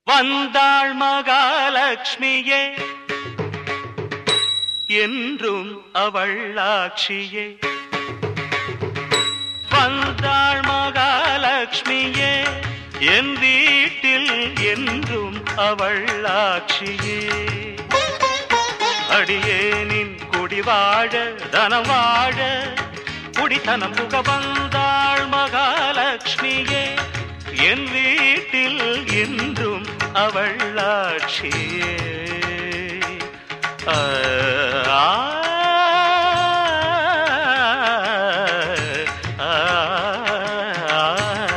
வந்தாள் மகாலட்சுமியே என்றும் அவள் ஆட்சியே வந்தாள் மகாலட்சுமியே என் வீட்டில் என்றும் அவள் ஆட்சியே அடியேனின் குடி வாழ தனம் வாழ குடித்தனம் புக வந்தாள் மகாலட்சுமியே என் வீட்டில் என்றும் அவள் ஆட்சியே ஆ, ஆ, ஆ, ஆ.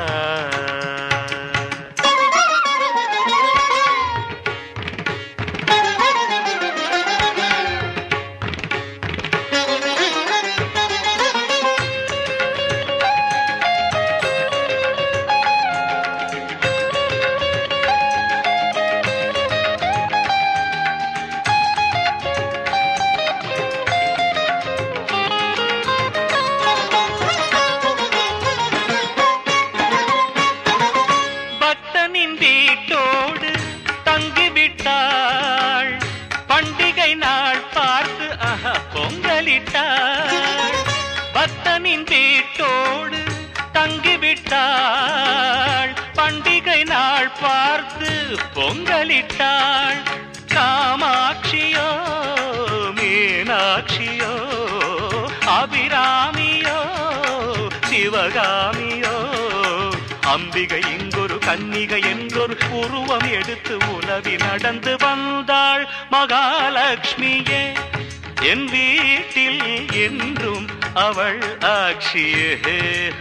பக்தனின் வீட்டோடு தங்கிவிட்டாள் பண்டிகை நாள் பார்த்து ஆஹா பொங்கலிட்டாள் பக்தனின் வீட்டோடு தங்கிவிட்டாள் பண்டிகை நாள் பார்த்து பொங்கலிட்டாள் காமாட்சியோ மீனாட்சியோ அபிராமியோ சிவகாமியோ அம்பிகை இங்கொரு கன்னிகை என்றொரு உருவம் எடுத்து உலவி நடந்து வந்தாள் மகாலட்சுமியே என் வீட்டில் என்றும் அவள் ஆட்சியே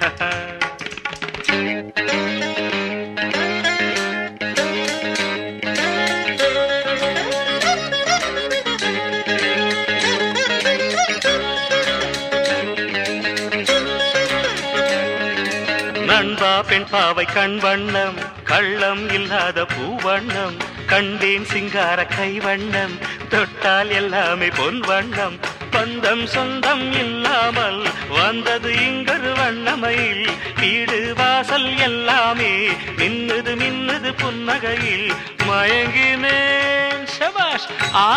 நண்பா பெண் பாவை கண் வண்ணம் கள்ளம் இல்லாத பூவண்ணம் கண்டேன் சிங்கார கைவண்ணம் தொட்டால் எல்லாமே பொன் வண்ணம் பந்தம் சொந்தம் இல்லாமல் வந்தது இங்கொரு வண்ணமையில் வீடு வாசல் எல்லாமே மின்னுது மின்னுது புன்னகையில் மயங்கினேன் சபாஷ் ஆ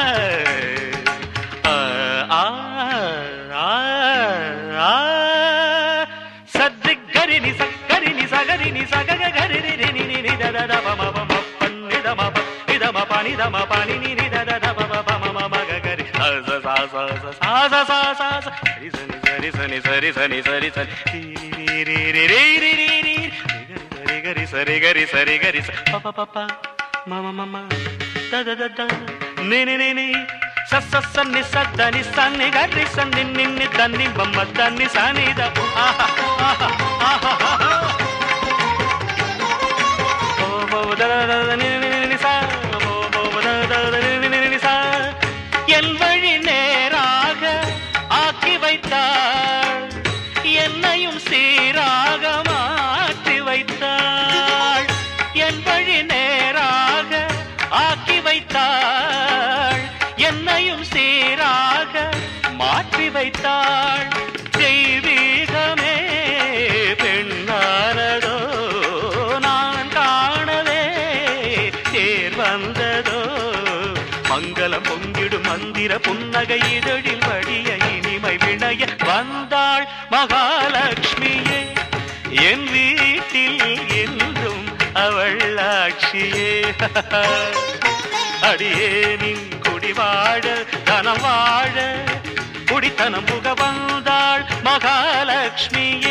ஆ, ஆ, ஆ, ஆ. சத்து கரிணி சக்கரிணி சகரிணி சகக கரிணி ரிணி நினி தத தப மப மப்பன்னி தம ப நிதம பனி தம பனி நினி தத தப மப மம மக கரி ச ச ச ச ச ச ச ச ச ச சரி சனி சரி சனி சரி சனி சரி சனி ரி ரி ரி ரி ரி ரி ரி ரி கரி சரி கரி சரி கரி ச ப ப ப ப ம ம ம ம த த த த நி நி நி நி ಸ ಸ ಸ ನಿ ಸ ದ ನಿ ಸ ನಿ ಗ ರಿ ಸ ನಿ ನಿ ನಿ ದ ನಿ ಬ ಮ ದ ನಿ ಸ ನಿ ದ ಆಹಾ ಆಹಾ ಆಹಾ ಆಹಾ ಓ ಬೋ ದ ದ ದ ದ ನಿ ನಿ ನಿ ನಿ ಸ ಬೋ ಬೋ ದ ದ ದ ನಿ ನಿ ನಿ ನಿ ಸ என் வழி நேராக ஆக்கி வைத்தாள் என்னையும் சீராக மாற்றி வைத்தாள் என் வழி நேராக ஆக்கி வைத்தாள் என்னையும் சீராக மாற்றி வைத்தாள் தெய்வீகமே பெண்ணானதோ நான் காணவே தேர் வந்ததோ மங்களம் பொங்கிடும் மந்திர புன்னகை இதழில் வடிய இனிமை விளைய வந்தாள் மகாலட்சுமியே என் வீட்டில் என்றும் அவள் ஆட்சியே அடியேனின் குடி வாழ தனம் வாழ குடித்தனம் புக வந்தாள் மகாலட்சுமியே